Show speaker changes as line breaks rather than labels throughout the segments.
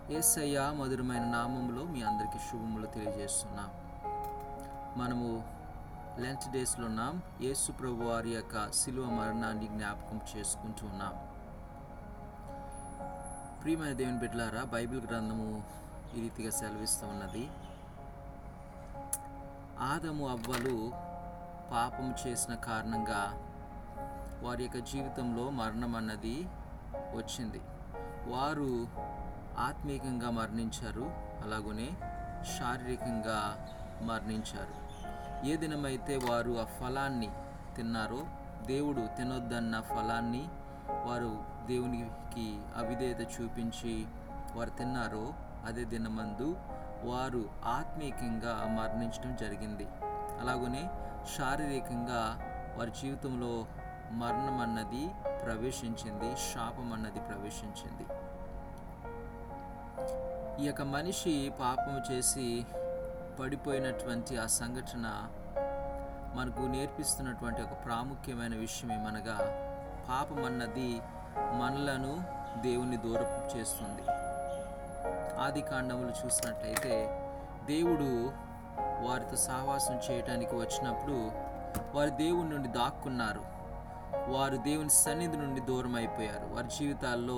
ఏసయ్య మధురమైన నామంలో మీ అందరికీ శుభములు తెలియజేస్తున్నాం మనము లెంచ్ డేస్లో ఉన్నాం యేసు ప్రభు వారి యొక్క శిలువ మరణాన్ని జ్ఞాపకం చేసుకుంటూ ఉన్నాం ప్రియమైన దేవుని బిడ్డలారా బైబిల్ గ్రంథము ఈ రీతిగా సెలవిస్తూ ఉన్నది ఆదము అవ్వలు పాపం చేసిన కారణంగా వారి యొక్క జీవితంలో మరణం అన్నది వచ్చింది వారు ఆత్మీయంగా మరణించారు అలాగనే శారీరకంగా మరణించారు ఏ దినమైతే వారు ఆ ఫలాన్ని తిన్నారో దేవుడు తినొద్దన్న ఫలాన్ని వారు దేవునికి అవిధేయత చూపించి వారు తిన్నారో అదే దినమందు వారు ఆత్మీయంగా మరణించడం జరిగింది అలాగనే శారీరకంగా వారి జీవితంలో మరణం అన్నది ప్రవేశించింది శాపం అన్నది ప్రవేశించింది ఈ యొక్క మనిషి పాపం చేసి పడిపోయినటువంటి ఆ సంఘటన మనకు నేర్పిస్తున్నటువంటి ఒక ప్రాముఖ్యమైన విషయం ఏమనగా పాపం అన్నది మనలను దేవుని దూరం చేస్తుంది ఆది కాండములు చూసినట్లయితే దేవుడు వారితో సహవాసం చేయటానికి వచ్చినప్పుడు వారు దేవుని నుండి దాక్కున్నారు వారు దేవుని సన్నిధి నుండి దూరం అయిపోయారు వారి జీవితాల్లో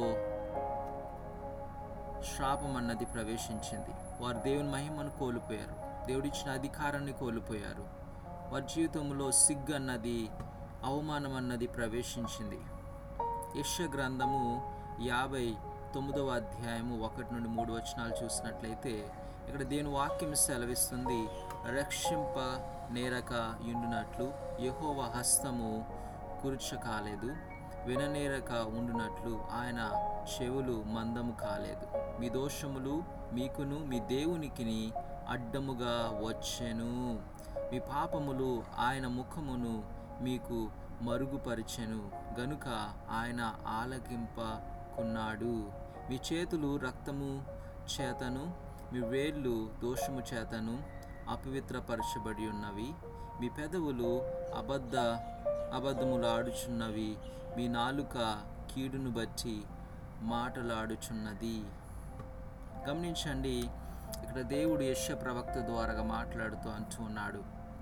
శాపం అన్నది ప్రవేశించింది వారు దేవుని మహిమను కోల్పోయారు దేవుడిచ్చిన అధికారాన్ని కోల్పోయారు వారి జీవితంలో సిగ్గు అన్నది అవమానం అన్నది ప్రవేశించింది యశ గ్రంథము యాభై తొమ్మిదవ అధ్యాయము ఒకటి నుండి మూడు వచనాలు చూసినట్లయితే ఇక్కడ దేని వాక్యం సెలవిస్తుంది రక్షింప నేరక యుండునట్లు యహోవ హస్తము కురుచ కాలేదు విననేరక ఉండునట్లు ఆయన చెవులు మందము కాలేదు మీ దోషములు మీకును మీ దేవునికిని అడ్డముగా వచ్చెను మీ పాపములు ఆయన ముఖమును మీకు మరుగుపరిచెను గనుక ఆయన ఆలకింపకున్నాడు మీ చేతులు రక్తము చేతను మీ వేళ్ళు దోషము చేతను అపవిత్రపరచబడి ఉన్నవి మీ పెదవులు అబద్ధ అబద్ధములాడుచున్నవి మీ నాలుక కీడును బట్టి మాటలాడుచున్నది గమనించండి ఇక్కడ దేవుడు యశ ప్రవక్త ద్వారా మాట్లాడుతూ అంటూ ఉన్నాడు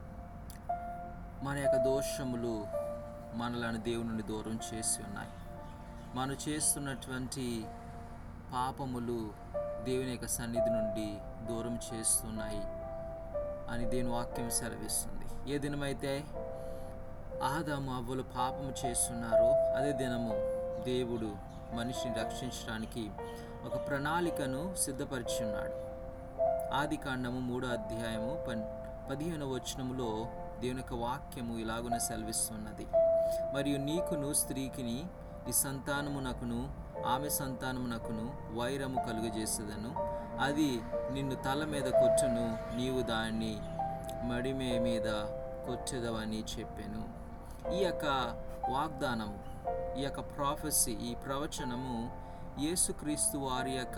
మన యొక్క దోషములు మనలను దేవుని నుండి దూరం చేసి ఉన్నాయి మనం చేస్తున్నటువంటి పాపములు దేవుని యొక్క సన్నిధి నుండి దూరం చేస్తున్నాయి అని దేని వాక్యం సెలవిస్తుంది ఏ దినమైతే ఆదాము అవ్వలు పాపము చేస్తున్నారో అదే దినము దేవుడు మనిషిని రక్షించడానికి ఒక ప్రణాళికను సిద్ధపరిచి ఉన్నాడు ఆది కాండము మూడో అధ్యాయము పన్ పదిహేను వచనములో దేవుని యొక్క వాక్యము ఇలాగున సెలవిస్తున్నది మరియు నీకును స్త్రీకిని ఈ సంతానమునకును ఆమె సంతానమునకును వైరము కలుగజేసేదను అది నిన్ను తల మీద కొట్టును నీవు దాన్ని మడిమే మీద కొట్టెదవని చెప్పాను ఈ యొక్క వాగ్దానము ఈ యొక్క ప్రాఫెసీ ఈ ప్రవచనము యేసుక్రీస్తు వారి యొక్క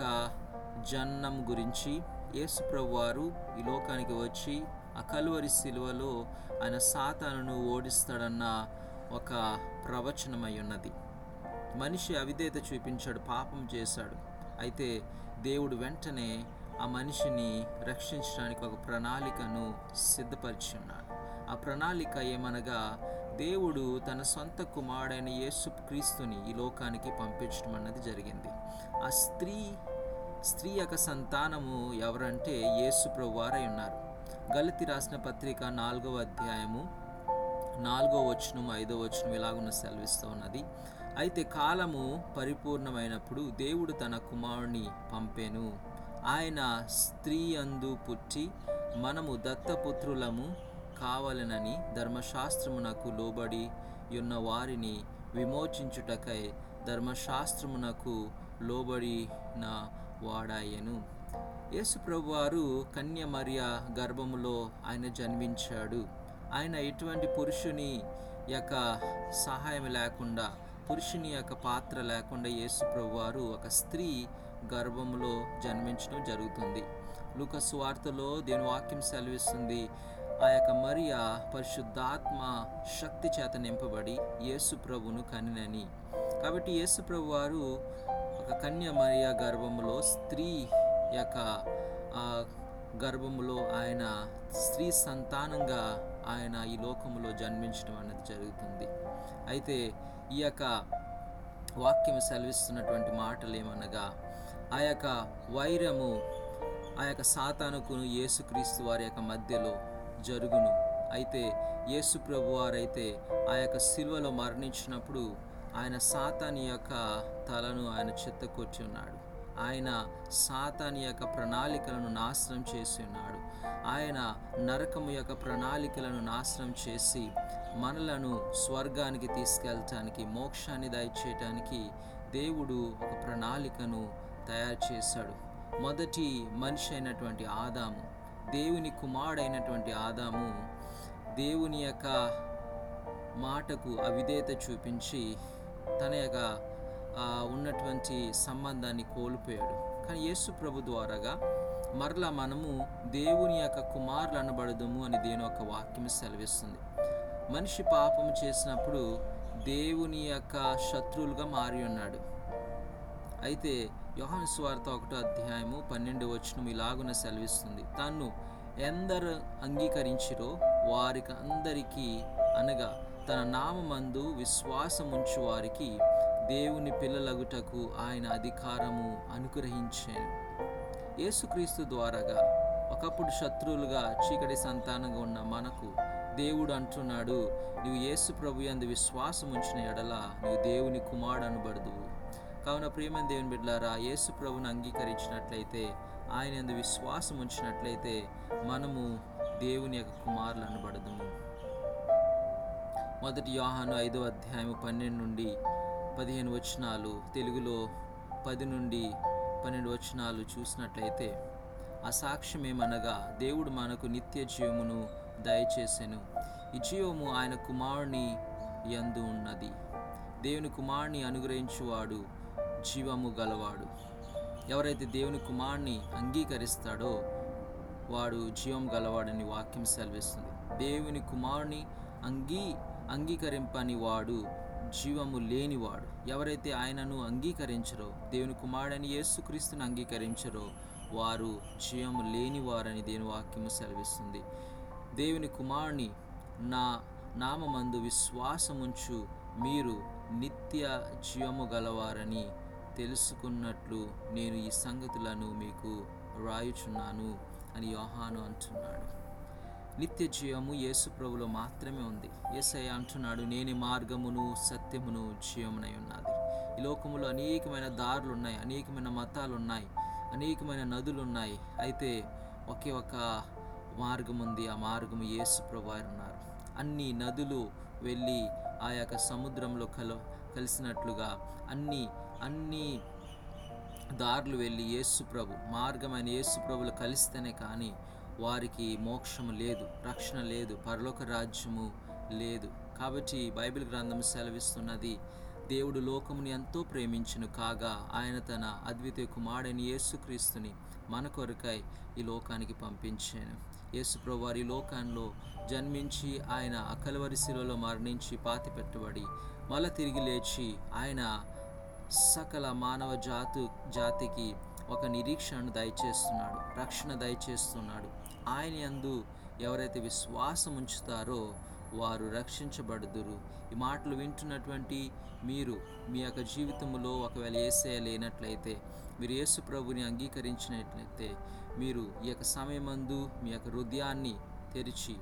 జన్నం గురించి యేసు ప్రభు వారు ఈ లోకానికి వచ్చి ఆ కలువరి శిలువలో ఆయన సాతానును ఓడిస్తాడన్న ఒక ప్రవచనమై ఉన్నది మనిషి అవిధేత చూపించాడు పాపం చేశాడు అయితే దేవుడు వెంటనే ఆ మనిషిని రక్షించడానికి ఒక ప్రణాళికను సిద్ధపరిచి ఉన్నాడు ఆ ప్రణాళిక ఏమనగా దేవుడు తన సొంత కుమారుడైన యేసు క్రీస్తుని ఈ లోకానికి పంపించడం అన్నది జరిగింది ఆ స్త్రీ స్త్రీ యొక్క సంతానము ఎవరంటే యేసు ప్రభువారై ఉన్నారు గలతి రాసిన పత్రిక నాలుగవ అధ్యాయము నాలుగో వచనం ఐదో వచనం ఇలాగున్న సెలవిస్తూ ఉన్నది అయితే కాలము పరిపూర్ణమైనప్పుడు దేవుడు తన కుమారుని పంపెను ఆయన స్త్రీ అందు పుట్టి మనము దత్తపుత్రులము కావాలనని ధర్మశాస్త్రమునకు లోబడి ఉన్న వారిని విమోచించుటకై ధర్మశాస్త్రమునకు లోబడిన వాడాయను యేసు ప్రభువారు కన్య మరియ గర్భములో ఆయన జన్మించాడు ఆయన ఎటువంటి పురుషుని యొక్క సహాయం లేకుండా పురుషుని యొక్క పాత్ర లేకుండా యేసు ప్రభువారు ఒక స్త్రీ గర్భములో జన్మించడం జరుగుతుంది లూక సువార్తలో దేని వాక్యం సెలవిస్తుంది ఆ యొక్క మరియ పరిశుద్ధాత్మ శక్తి చేత నింపబడి యేసు ప్రభును కనినని కాబట్టి యేసు ప్రభు వారు ఒక ఒక కన్య మరియ గర్భములో స్త్రీ యొక్క ఆ గర్భములో ఆయన స్త్రీ సంతానంగా ఆయన ఈ లోకములో జన్మించడం అనేది జరుగుతుంది అయితే ఈ యొక్క వాక్యం సెలవిస్తున్నటువంటి మాటలు ఏమనగా ఆ యొక్క వైరము ఆ యొక్క సాతానుకును యేసుక్రీస్తు వారి యొక్క మధ్యలో జరుగును అయితే యేసు ప్రభు వారైతే ఆ యొక్క శిల్వలో మరణించినప్పుడు ఆయన సాతాని యొక్క తలను ఆయన చెత్తకొచ్చి ఉన్నాడు ఆయన సాతాని యొక్క ప్రణాళికలను నాశనం చేసి ఉన్నాడు ఆయన నరకము యొక్క ప్రణాళికలను నాశనం చేసి మనలను స్వర్గానికి తీసుకెళ్ళటానికి మోక్షాన్ని దయచేయటానికి దేవుడు ఒక ప్రణాళికను తయారు చేశాడు మొదటి మనిషి అయినటువంటి ఆదాము దేవుని కుమారుడైనటువంటి ఆదాము దేవుని యొక్క మాటకు అవిధేయత చూపించి తన యొక్క ఆ, ఉన్నటువంటి సంబంధాన్ని కోల్పోయాడు కానీ యేసు ప్రభు ద్వారాగా మరలా మనము దేవుని యొక్క కుమారులు అనబడదుము అని దేని యొక్క వాక్యం సెలవిస్తుంది మనిషి పాపం చేసినప్పుడు దేవుని యొక్క శత్రువులుగా మారి ఉన్నాడు అయితే యోహాను స్వార్త ఒకటో అధ్యాయము పన్నెండు వచనం ఇలాగున సెలవిస్తుంది తాను ఎందరు అంగీకరించిరో వారికి అందరికీ అనగా తన నామందు విశ్వాసముంచు వారికి దేవుని పిల్లలగుటకు ఆయన అధికారము అనుగ్రహించాను యేసుక్రీస్తు ద్వారాగా ఒకప్పుడు శత్రువులుగా చీకటి సంతానంగా ఉన్న మనకు దేవుడు అంటున్నాడు నువ్వు యేసు ప్రభు యందు విశ్వాసం ఉంచిన ఎడల నువ్వు దేవుని కుమారుడు అనబడదువు కావున ప్రియమైన దేవుని బిడ్డలారా యేసు ప్రభుని అంగీకరించినట్లయితే ఆయన యందు విశ్వాసం ఉంచినట్లయితే మనము దేవుని యొక్క కుమారులు అనబడదుము మొదటి యోహాను ఐదో అధ్యాయం పన్నెండు నుండి పదిహేను వచనాలు తెలుగులో పది నుండి పన్నెండు వచనాలు చూసినట్లయితే ఆ సాక్ష్యం ఏమనగా దేవుడు మనకు నిత్య జీవమును దయచేసెను ఈ జీవము ఆయన కుమారుని యందు ఉన్నది దేవుని కుమారుని అనుగ్రహించువాడు జీవము గలవాడు ఎవరైతే దేవుని కుమారుని అంగీకరిస్తాడో వాడు జీవం గలవాడని వాక్యం సెలవిస్తుంది దేవుని కుమారుని అంగీ అంగీకరింపని వాడు జీవము లేనివాడు ఎవరైతే ఆయనను అంగీకరించరో దేవుని కుమారుడని యేసుక్రీస్తుని అంగీకరించరో వారు జీవము లేనివారని దేని వాక్యము సెలవిస్తుంది దేవుని కుమారుని నా నామమందు విశ్వాసముంచు మీరు నిత్య జీవము గలవారని తెలుసుకున్నట్లు నేను ఈ సంగతులను మీకు రాయుచున్నాను అని యోహాను అంటున్నాడు నిత్య జీవము యేసు ప్రభులో మాత్రమే ఉంది యేసయ్య అంటున్నాడు నేని మార్గమును సత్యమును జీవమునై ఉన్నది ఈ లోకములో అనేకమైన దారులు ఉన్నాయి అనేకమైన మతాలు ఉన్నాయి అనేకమైన నదులు ఉన్నాయి అయితే ఒకే ఒక మార్గం ఉంది ఆ మార్గము యేసు ప్రభు వారు ఉన్నారు అన్ని నదులు వెళ్ళి ఆ యొక్క సముద్రంలో కల కలిసినట్లుగా అన్ని అన్ని దారులు వెళ్ళి యేసు ప్రభు మార్గమైన యేసు ప్రభులు కలిస్తేనే కానీ వారికి మోక్షము లేదు రక్షణ లేదు పరలోక రాజ్యము లేదు కాబట్టి బైబిల్ గ్రంథం సెలవిస్తున్నది దేవుడు లోకముని ఎంతో ప్రేమించును కాగా ఆయన తన అద్వితీయ కుమారుడైన యేసుక్రీస్తుని మన కొరకై ఈ లోకానికి పంపించాను యేసుప్రభు వారి లోకంలో జన్మించి ఆయన అకలవరి శిలలో మరణించి పాతి పెట్టబడి మళ్ళా తిరిగి లేచి ఆయన సకల మానవ జాతు జాతికి ఒక నిరీక్షణను దయచేస్తున్నాడు రక్షణ దయచేస్తున్నాడు ఆయన యందు ఎవరైతే విశ్వాసం ఉంచుతారో వారు రక్షించబడుదురు ఈ మాటలు వింటున్నటువంటి మీరు మీ యొక్క జీవితంలో ఒకవేళ ఏసయ లేనట్లయితే మీరు యేసు ప్రభుని అంగీకరించినట్లయితే మీరు ఈ యొక్క సమయమందు మీ యొక్క హృదయాన్ని తెరిచి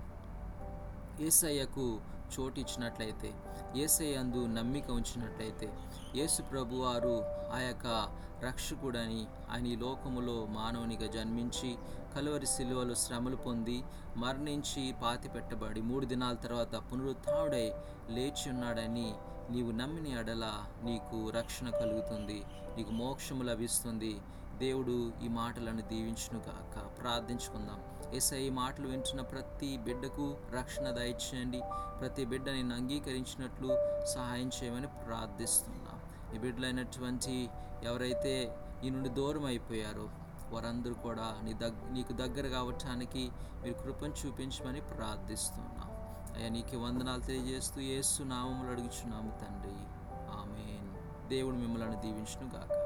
ఏసయ్యకు చోటిచ్చినట్లయితే ఏసయ్యందు నమ్మిక ఉంచినట్లయితే యేసు ప్రభు వారు ఆ యొక్క రక్షకుడని ఆయన ఈ లోకములో మానవునిగా జన్మించి కలువరి శిలువలో శ్రమలు పొంది మరణించి పాతి పెట్టబడి మూడు దినాల తర్వాత పునరుత్డై లేచి ఉన్నాడని నీవు నమ్మిన ఎడల నీకు రక్షణ కలుగుతుంది నీకు మోక్షము లభిస్తుంది దేవుడు ఈ మాటలను దీవించును గాక ప్రార్థించుకుందాం ఏసై ఈ మాటలు వింటున్న ప్రతి బిడ్డకు రక్షణ దయచేయండి ప్రతి బిడ్డ నేను అంగీకరించినట్లు సహాయం చేయమని ప్రార్థిస్తున్నాం ఈ బిడ్డలైనటువంటి ఎవరైతే ఈ నుండి దూరం అయిపోయారో వారందరూ కూడా నీ దగ్ నీకు దగ్గర కావటానికి మీరు కృపను చూపించమని ప్రార్థిస్తున్నాం అయ్యా నీకు వందనాలు తెలియజేస్తూ ఏసు నామములు అడుగుచున్నాము తండ్రి ఆమెన్ దేవుడు మిమ్మల్ని దీవించును గాక